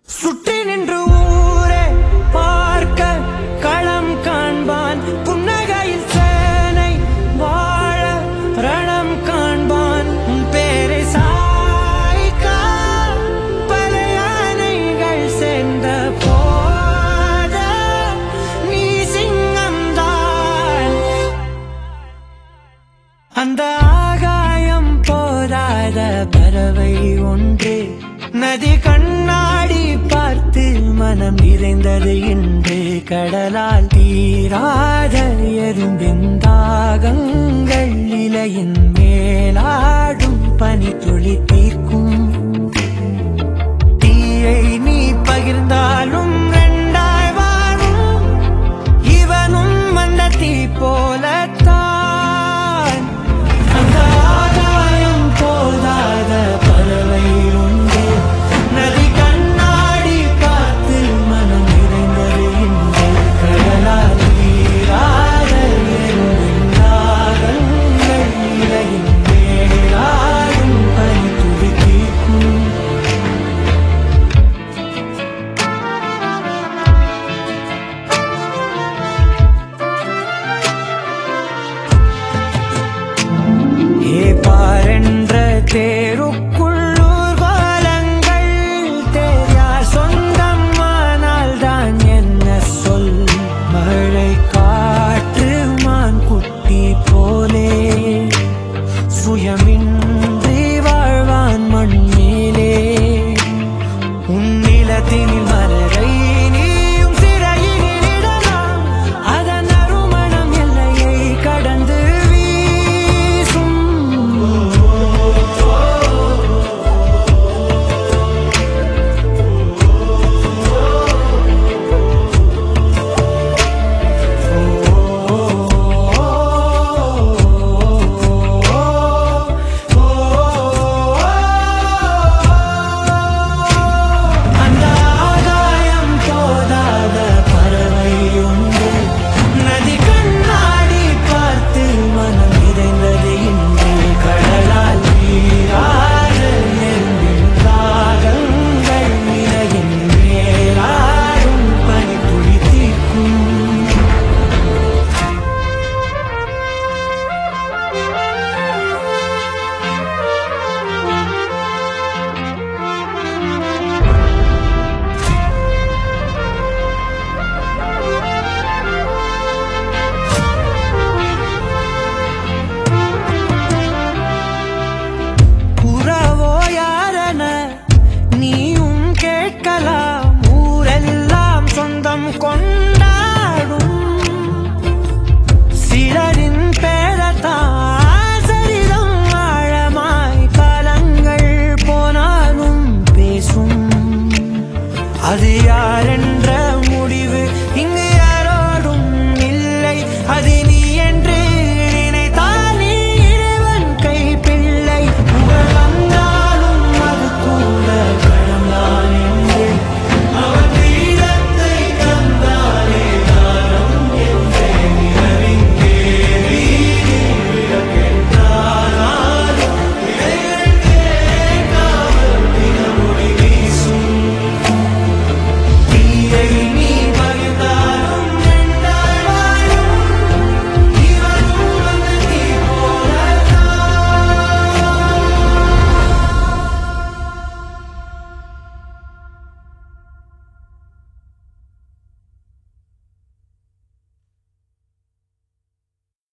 சுற்றி நின்று ஊரே பார்க்க களம் காண்பான் புன்னகையில் சேனை வாழ ரணம் காண்பான் உன் பேரை சாய்க்க பல யானைகள் சேர்ந்த போத நீ சிங்கம்தான் அந்த ஆகாயம் போதாத பறவை ஒன்று நதி கண்ணாடி பார்த்து மனம் நிறைந்தது இன்று கடலால் தீராத எறும்பின் தாகங்கள் இலையின் மேலாடும் பனி துளி தீர்க்கும் தீயை நீ பகிர்ந்தாலும் ரெண்டாய் வாழும் இவனும் அந்த தீ போலத்தான் அந்த ஆகாயம் போதாத பறவை உண்டு நதி கண்ணாடி பார்த்து மனம் நிறைந்தது இன்று கடலால் நீராட எறும்பின் தாகங்கள் இலையின் மேலாடும் பனி துளி தீர்க்கும் ஏ பாரென்ற தேருக்குள்ளூர் கோலங்கள் தேயார் சொந்தம் ஆனால் தான் என்ன சொல் மழை காற்று மான் குட்டி போலே சுயமின்றி வாழ்வான் மண் மேலே உன்னிலத்தினில் மலரை நீயும் சிறையினில் இடலாம் அதன் அருமணம் எல்லையை கடந்து வீசும் அந்த ஆகாயம் போதாத பறவை உண்டு நதி கண்ணாடி பார்த்து மனம் நிறைந்தது இன்று கடலால் நீராட எறும்பின் தாகங்கள் நிலையின் மேலாடும் பனித்துளி தீர்க்கும் உறவோ யாரென நீயும் கேட்கலாம் ஊரெல்லாம் சொந்தம் கொண்டாடும் சிலரின் பேரத்தான் சரிதம் ஆழமாய் காலங்கள் போனாலும் பேசும் அது யார்